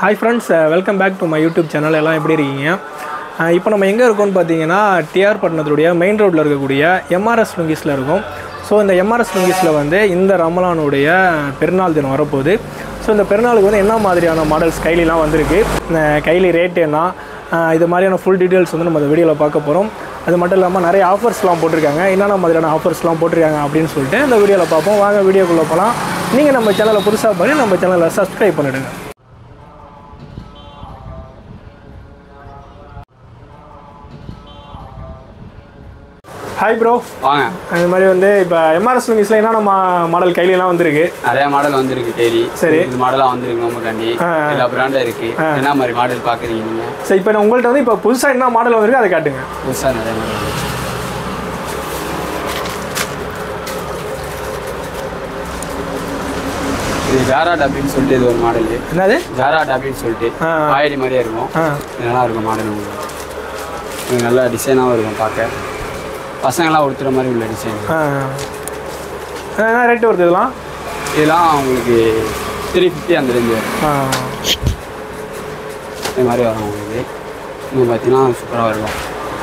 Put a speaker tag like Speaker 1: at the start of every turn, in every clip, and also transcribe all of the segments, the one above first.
Speaker 1: Hi friends welcome back to my YouTube channel எல்லாம் எப்படி இருக்கீங்க இப்போ நம்ம எங்கே இருக்கோம்னு பார்த்தீங்கன்னா டிஆர் பட்டணத்துடைய மெயின் ரோட்டில் இருக்கக்கூடிய எம்ஆர்எஸ் லுங்கிஸில் இருக்கும் ஸோ இந்த எம்ஆர்எஸ் லுங்கிஸில் வந்து இந்த ரமலானுடைய பெருநாள் தினம் வரப்போகுது ஸோ இந்த பெருநாளுக்கு வந்து என்ன மாதிரியான மாடல்ஸ் கைலிலாம் வந்திருக்கு இந்த கைலி ரேட் என்ன ஆஹ் இது மாதிரியான ஃபுல் டீட்டெயில்ஸ் வந்து நம்ம இந்த வீடியோவில் பார்க்க போகிறோம் அது மட்டும் இல்லாமல் நிறைய ஆஃபர்ஸ்லாம் போட்டிருக்காங்க என்னென்ன மாதிரியான ஆஃபர்ஸ்லாம் போட்டிருக்காங்க அப்படின்னு சொல்லிட்டு இந்த வீடியோவில் பார்ப்போம் வாங்க வீடியோக்குள்ளே போகலாம் நீங்கள் நம்ம சேனலை புதுசாக பண்ணி நம்ம சேனலை சப்ஸ்கிரைப் பண்ணிவிடுங்க ஹாய் ப்ரோ
Speaker 2: வாங்க
Speaker 1: அது மாதிரி வந்து இப்போ எம்ஆர்எஸ் லுங்கிஸில் என்னென்ன மா மாடல் கையிலலாம் வந்திருக்கு
Speaker 2: நிறைய மாடல் வந்திருக்கு டெய்லி
Speaker 1: சரி.
Speaker 2: இது மாடலா வந்திருக்கு நம்ம கண்டி
Speaker 1: ஆ, ஆ.
Speaker 2: எல்லா பிராண்டும் இருக்கு என்ன மாதிரி மாடல் பாக்குறீங்க நீங்க
Speaker 1: சரி இப்போ நான் உங்கள்கிட்ட வந்து இப்போ புதுசாக என்ன மாடல் வந்திருக்கு அதை காட்டுங்க
Speaker 2: புதுசா நிறைய மாடல் இருக்கு. இது ஜாராட் அப்படின்னு சொல்லிட்டு இது ஒரு மாடல்
Speaker 1: என்னது
Speaker 2: ஜாராட் அப்படின்னு சொல்லிட்டு
Speaker 1: ஆ.
Speaker 2: ஆயடி மாதிரியே இருக்கும்
Speaker 1: ஆ
Speaker 2: இது நல்லா இருக்கும் மாடல் உங்களுக்கு இது நல்லா டிசைனாகவும் இருக்கும் பார்க்க பசங்களாம் உடுத்துற மாதிரி உள்ள டிசைன்
Speaker 1: ஆ ஆ, என்ன ரேட்டு வருது இதெல்லாம்
Speaker 2: இதெல்லாம் உங்களுக்கு த்ரீ ஃபிஃப்டி அந்த ரேஞ்சு வரும்
Speaker 1: ஆ
Speaker 2: இது மாதிரி வரும் உங்களுக்கு இன்னும் பார்த்தீங்கன்னா சூப்பராக இருக்கும்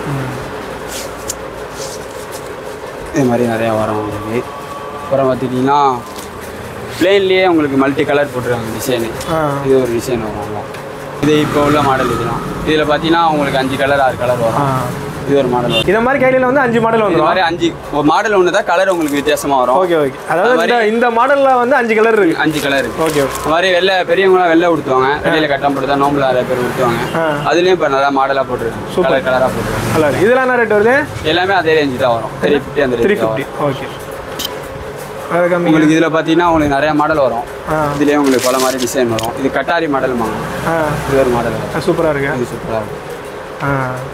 Speaker 2: இது மாதிரி நிறையா வரும் உங்களுக்கு அப்புறம் பார்த்துட்டிங்கன்னா பிளேன்லேயே உங்களுக்கு மல்டி கலர் போட்டிருக்காங்க டிசைனு
Speaker 1: ஆ
Speaker 2: இது ஒரு டிசைன் வரும் அவ்வளோ. இது இப்போ உள்ள மாடல் இதெல்லாம் இதில் பார்த்தீங்கன்னா உங்களுக்கு அஞ்சு கலர் ஆறு கலர்
Speaker 1: ஆ
Speaker 2: வரும் இது ஒரு மாடல் வரும்
Speaker 1: இதை மாதிரி கையில வந்து அஞ்சு மாடல்
Speaker 2: இது
Speaker 1: வந்துடும்
Speaker 2: மாதிரி அஞ்சு ஒரு மாடல் ஒன்று தான் கலர் உங்களுக்கு வித்தியாசமாக வரும்
Speaker 1: ஓகே ஓகே அதாவது இந்த இந்த மாடலில் வந்து அஞ்சு கலர் இருக்கு
Speaker 2: அஞ்சு கலர் இருக்கு
Speaker 1: ஓகே ஓகே
Speaker 2: இந்த மாதிரி வெள்ளை பெரியவங்களாம் வெள்ளை உடுத்துவாங்க வெளியில கட்டம் போட்டு தான் நோம்பில் நிறைய பேர் உடுத்துவாங்க
Speaker 1: ஆ
Speaker 2: அதுலேயும் இப்போ நல்லா மாடலாக போட்டுருக்காங்க கலர் கலராக போட்டுருக்காங்க
Speaker 1: நல்லா இருக்கு இதெல்லாம் என்ன ரேட் வருது
Speaker 2: எல்லாமே அதே ரேஞ்சு தான் வரும் த்ரீ ஃபிஃப்டி அந்த
Speaker 1: த்ரீ
Speaker 2: ரேஞ்ச்
Speaker 1: ஃபிஃப்டி ஓகே அது கம்மி
Speaker 2: உங்களுக்கு இதில் பார்த்தீங்கன்னா உங்களுக்கு நிறைய மாடல் வரும்
Speaker 1: ஆ
Speaker 2: இதுலேயே உங்களுக்கு பல மாதிரி டிசைன் வரும் இது கட்டாரி மாடல் வாங்க
Speaker 1: ஆ
Speaker 2: இது ஒரு மாடல் வரும்
Speaker 1: சூப்பராக இருக்கு
Speaker 2: இது சூப்பராக இருக்கும்
Speaker 1: ஆ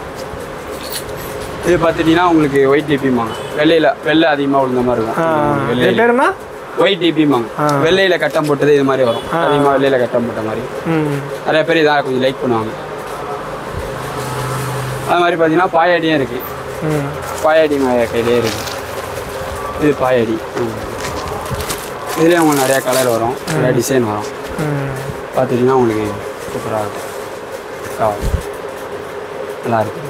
Speaker 2: இது பார்த்துட்டிங்கன்னா உங்களுக்கு ஒயிட் டிபிமாங்க வெள்ளையில் வெள்ளை அதிகமாக விழுந்த மாதிரி இருக்கும்
Speaker 1: ஆ
Speaker 2: உங்களுக்கு
Speaker 1: இது
Speaker 2: வெள்ளையில
Speaker 1: பேர் என்ன
Speaker 2: ஒயிட் டிபிமாங்க
Speaker 1: ஆ.
Speaker 2: வெள்ளையில கட்டம் போட்டது இது மாதிரி வரும் அதிகமாக வெள்ளையில கட்டம் போட்ட மாதிரி
Speaker 1: ம்
Speaker 2: நிறைய பேர் இதாக கொஞ்சம் லைக் பண்ணுவாங்க அது மாதிரி பார்த்தீங்கன்னா பாயாடியும் இருக்குது
Speaker 1: ம்
Speaker 2: பாயாடி மா- கையிலே இருக்கு இது பாயாடி ம். இதுலேயே உங்களுக்கு நிறையா கலர் வரும் நிறையா டிசைன் வரும்
Speaker 1: ம்
Speaker 2: பார்த்துட்டிங்கன்னா உங்களுக்கு சூப்பராக இருக்கும் ஆ. நல்லா இருக்கு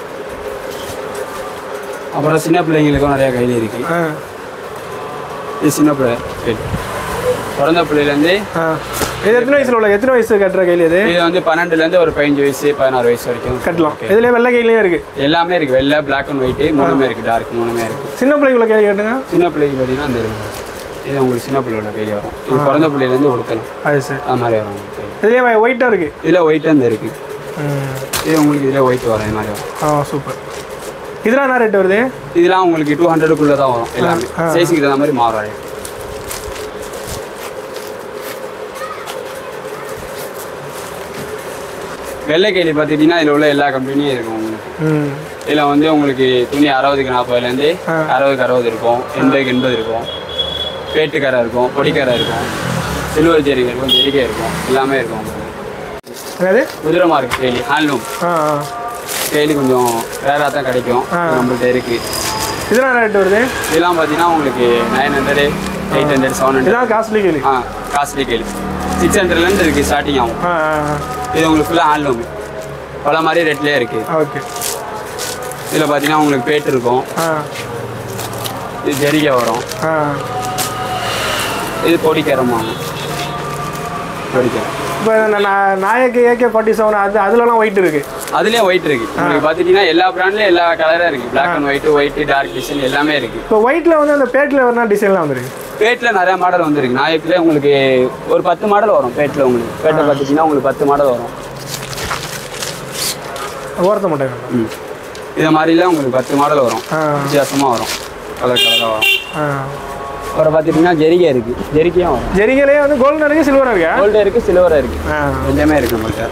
Speaker 2: அப்புறம் சின்ன பிள்ளைங்களுக்கும் நிறையா கையில் இருக்கு
Speaker 1: ஆ
Speaker 2: இது சின்ன பிள்ளை கைலி. பிறந்த பிள்ளையிலேருந்து
Speaker 1: ஆ இது எத்தனை வயசுல உள்ள எத்தனை வயசு கட்டுற கையில் இது
Speaker 2: இது வந்து பன்னெண்டுலேருந்து ஒரு பதினஞ்சு வயசு பதினாறு வயசு வரைக்கும்
Speaker 1: கட்டலாம்
Speaker 2: Okay.
Speaker 1: இதுலேயே வெள்ளை கையிலையும் இருக்கு
Speaker 2: எல்லாமே இருக்கு வெள்ளை பிளாக் அண்ட் ஒயிட்டு மூணுமே இருக்கு டார்க் மூணுமே இருக்கு
Speaker 1: சின்ன பிள்ளைக்குள்ள கையில் கேட்டுங்க
Speaker 2: சின்ன பிள்ளைக்கு பார்த்தீங்கன்னா அந்த இது உங்களுக்கு சின்ன பிள்ளையோட கையில் வரும் இது பிறந்த பிள்ளையிலேருந்து கொடுக்கலாம்
Speaker 1: அது சரி
Speaker 2: அது மாதிரி வரும் உங்களுக்கு கையில.
Speaker 1: இதுலேயே ஒயிட்டாக இருக்கு
Speaker 2: இதில் ஒயிட் அந்த இருக்கு
Speaker 1: ம்
Speaker 2: இது உங்களுக்கு இதில் ஒயிட் வரும் இது மாதிரி வரும்
Speaker 1: ஆ சூப்பர் இதெல்லாம் என்ன ரேட் வருது
Speaker 2: இதெல்லாம் உங்களுக்கு டூ ஹண்ட்ரடுக்குள்ளே தான் வரும் எல்லாமே சைஸுக்கு தகுந்த மாதிரி மாறும் rate. வெள்ளை கைலி பார்த்துட்டிங்கன்னா இதில் உள்ள எல்லா கம்பெனியும் இருக்கும் உங்களுக்கு
Speaker 1: ம்
Speaker 2: இதில் வந்து உங்களுக்கு துணி அறுபதுக்கு நாற்பதுலேருந்து
Speaker 1: ஆ.
Speaker 2: அறுபதுக்கு அறுபது இருக்கும் எண்பதுக்கு எண்பது இருக்கும் பேட்டுக்கரை இருக்கும் பொடிக்கரை இருக்கும் சில்வர் ஜெரிகை இருக்கும் ஜெரிகை இருக்கும் எல்லாமே இருக்கும் உங்களுக்கு
Speaker 1: என்னது
Speaker 2: குதிரை மார்க் டெய்லி ஹேண்ட்லூம்
Speaker 1: ஆ ஆ
Speaker 2: டெய்லி கொஞ்சம் ரேராக தான் கிடைக்கும்
Speaker 1: ஆ.
Speaker 2: நம்மள்ட்ட இருக்குது
Speaker 1: இதெல்லாம் என்ன ரேட் வருது
Speaker 2: இதெல்லாம் பார்த்தீங்கன்னா உங்களுக்கு nine hundred eight hundred seven hundred
Speaker 1: இதெல்லாம் காஸ்ட்லி கேள்வி
Speaker 2: ஆ காஸ்ட்லி கேள்வி சிக்ஸ் ஹண்ட்ரட்லேருந்து இருக்குது ஸ்டார்டிங் ஆகும்
Speaker 1: ஆ ஆ
Speaker 2: இது உங்களுக்கு ஃபுல்லாக ஹேண்ட்லூம் பல மாதிரி ரேட்லேயே இருக்குது
Speaker 1: ஓகே
Speaker 2: இதில் பார்த்தீங்கன்னா உங்களுக்கு பேட்டு இருக்கும்
Speaker 1: ஆ
Speaker 2: இது ஜெரிகை வரும்
Speaker 1: ஆ
Speaker 2: இது பொடிக்கரமாங்க பொடிக்கரம்
Speaker 1: இப்போ இந்த நா- நாயக்கு ஏகே ஃபார்ட்டி செவன் அது அதுலலாம் ஒயிட் இருக்கு
Speaker 2: அதுலேயே ஒயிட் இருக்கு உங்களுக்கு பார்த்துட்டீங்கன்னா எல்லா பிராண்ட்லேயும் எல்லா கலரும் இருக்குது black and white white dark design எல்லாமே இருக்குது
Speaker 1: இப்போ ஒயிட்டில் வந்து அந்த பேட்டில் வரனா டிசைன்லாம் வந்துருக்கு
Speaker 2: பேட்டில் நிறைய மாடல் வந்துருக்கு நாயக்கில் உங்களுக்கு ஒரு பத்து மாடல் வரும் பேட்டில் உங்களுக்கு பேட்டை பார்த்துட்டிங்கன்னா உங்களுக்கு பத்து மாடல் வரும்
Speaker 1: ஓரத்த மாட்டேங்க
Speaker 2: ம் இதை மாதிரிலாம் உங்களுக்கு பத்து மாடல் வரும்
Speaker 1: ஆ
Speaker 2: வித்தியாசமாக வரும் கலர் கலராக வரும்
Speaker 1: ஆ
Speaker 2: அப்புறம் பார்த்துட்டிங்கன்னா ஜெரிகை இருக்குது ஜெரிக்கையும் வரும்
Speaker 1: ஜெரிகையிலே வந்து கோல்டன் இருக்கு சில்வர் இருக்கா
Speaker 2: கோல்டு இருக்குது சில்வராக இருக்குது
Speaker 1: ஆ
Speaker 2: ரெண்டுமே இருக்குது நம்மள்கிட்ட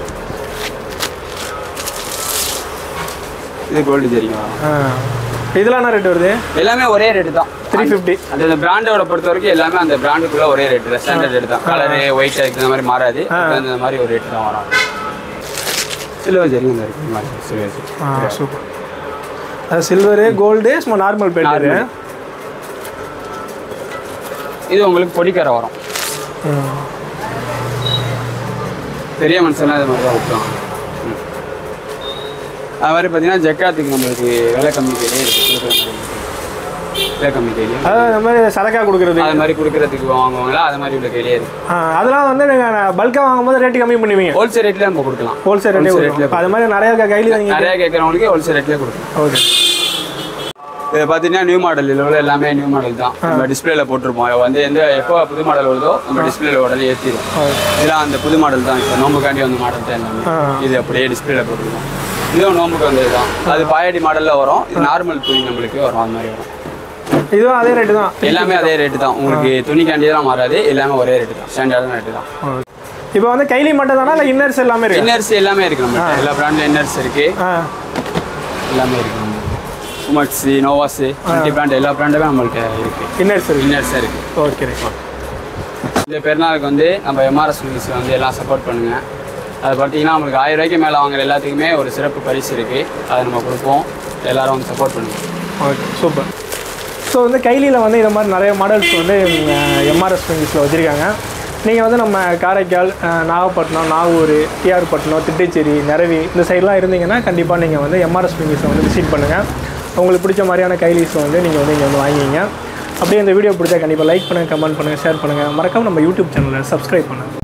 Speaker 2: இது கோல்டு ஜெரிகை வரும்
Speaker 1: ஆ இதெல்லாம் என்ன ரேட் வருது
Speaker 2: எல்லாமே ஒரே ரேட்டு தான்
Speaker 1: த்ரீ ஃபிஃப்டி
Speaker 2: அந்த அந்த பிராண்டோட பொறுத்த வரைக்கும் எல்லாமே அந்த பிராண்டுக்குள்ள ஒரே ரேட் ஸ்டாண்டர்ட் ரேட் தான் கலரு ஒயிட் இந்த மாதிரி மாறாது அந்த மாதிரி ஒரு ரேட் தான் வரும் சில்வர் ஜெரிகை இந்த இருக்கு இந்த மாதிரி சில்வர் ஜெரி
Speaker 1: ஆ சூப்பர் அது சில்வரு கோல்டு சும்மா நார்மல் பேட்டரு
Speaker 2: Normal. இது உங்களுக்கு பொடிக்கரை வரும் பெரிய மனுஷன்லாம் இது மாதிரி தான் விட்டுருவாங்க ம். அது மாதிரி பார்த்தீங்கன்னா ஜக்காத்துக்கு நம்மளுக்கு விலை கம்மி கையிலே இருக்குது கொடுக்குற மாதிரி இருக்கு. விலை கம்மி கையிலே
Speaker 1: அதாவது இந்த மாதிரி சரக்காக கொடுக்குறது
Speaker 2: அது மாதிரி கொடுக்குறதுக்கு வாங்குவாங்களா அது மாதிரி உள்ள கையிலே இருக்கு
Speaker 1: ஆ, அதெல்லாம் வந்து நீங்கள் பல்காக வாங்கும்போது ரேட்டு கம்மி பண்ணுவீங்க
Speaker 2: ஹோல்சேல் ரேட்ல நம்ம கொடுக்கலாம்
Speaker 1: ஹோல்சேல் ரேட்டே
Speaker 2: Wholesale rate ல
Speaker 1: அது மாதிரி நிறைய கையில் நீங்கள்
Speaker 2: நிறைய கேட்குறவங்களுக்கு ஹோல்சேல் ரேட்லேயே கொடுக்கலாம்
Speaker 1: ஓகே
Speaker 2: இது பார்த்தீங்கன்னா நியூ மாடல் இதில் உள்ள எல்லாமே நியூ மாடல் தான் நம்ம டிஸ்பிளேல போட்டிருப்போம் வந்து எந்த எப்போ புது மாடல் வருதோ நம்ம டிஸ்பிளேல உடனே ஏற்றிடும் இதெல்லாம் அந்த புது மாடல் தான் இப்போ நோம்புக்காண்டி வந்த மாடல் தான் எல்லாமே
Speaker 1: ஆ.
Speaker 2: இது அப்படியே டிஸ்பிளேல போட்டிருக்கோம் இதுவும் நோம்புக்கு வந்தது தான் அது பாயாடி மாடலில் வரும் இது நார்மல் துணி நம்மளுக்கு வரும் அந்த மாதிரி வரும்
Speaker 1: இதுவும் அதே ரேட்டு தான்
Speaker 2: எல்லாமே அதே ரேட்டு தான் உங்களுக்கு துணிக்காண்டியெல்லாம் மாறாது எல்லாமே ஒரே ரேட்டு தான் ஸ்டாண்டர்டான ரேட்டு தான்
Speaker 1: இப்போ வந்து கைலி மட்டும் தானா இல்லை இன்னர்ஸ் எல்லாமே இருக்கு
Speaker 2: இன்னர்ஸ் எல்லாமே இருக்கு நம்ம எல்லா பிராண்ட்ல இன்னர்ஸ் இருக்கு
Speaker 1: ஆ
Speaker 2: எல்லாமே இருக்கு உமக்ஸி நோவாஸு மல்டி பிராண்ட் எல்லா பிராண்டுமே நம்மள்ட்ட இருக்கு
Speaker 1: இன்னர்ஸ் இருக்கு
Speaker 2: இன்னர்ஸ் இருக்கு
Speaker 1: ஓகே
Speaker 2: இந்த பெருநாளுக்கு வந்து நம்ம எம்ஆர்எஸ் மில்ஸில் வந்து எல்லாம் சப்போர்ட் பண்ணுங்க அது பார்த்தீங்கன்னா நம்மளுக்கு ஆயிரம் ரூபாய்க்கு மேலே வாங்குற எல்லாத்துக்குமே ஒரு சிறப்பு பரிசு இருக்குது அதை நம்ம கொடுப்போம் எல்லாரும் வந்து சப்போர்ட் பண்ணுங்க
Speaker 1: ஓகே சூப்பர் ஸோ வந்து கைலியில் வந்து இந்த மாதிரி நிறைய மாடல்ஸ் வந்து எம்ஆர்எஸ் ஃபிங்கிஸில் வச்சுருக்காங்க நீங்கள் வந்து நம்ம காரைக்கால் அஹ், நாகப்பட்டினம் நாகூர் டிஆர் பட்டினம் திட்டச்சேரி நிறவி இந்த சைட்லாம் இருந்தீங்கன்னா கண்டிப்பாக நீங்கள் வந்து எம்ஆர்எஸ் ஃபிங்கிஸை வந்து விசிட் பண்ணுங்கள் உங்களுக்கு பிடிச்ச மாதிரியான கைலீஸை வந்து நீங்கள் வந்து இங்கே வந்து வாங்கிங்க அப்படியே இந்த வீடியோ பிடிச்சா கண்டிப்பாக லைக் பண்ணுங்கள் கமெண்ட் பண்ணுங்கள் ஷேர் பண்ணுங்கள் மறக்காம நம்ம யூடியூப் சேனலை சப்ஸ்கிரைப் பண்ணுங்கள்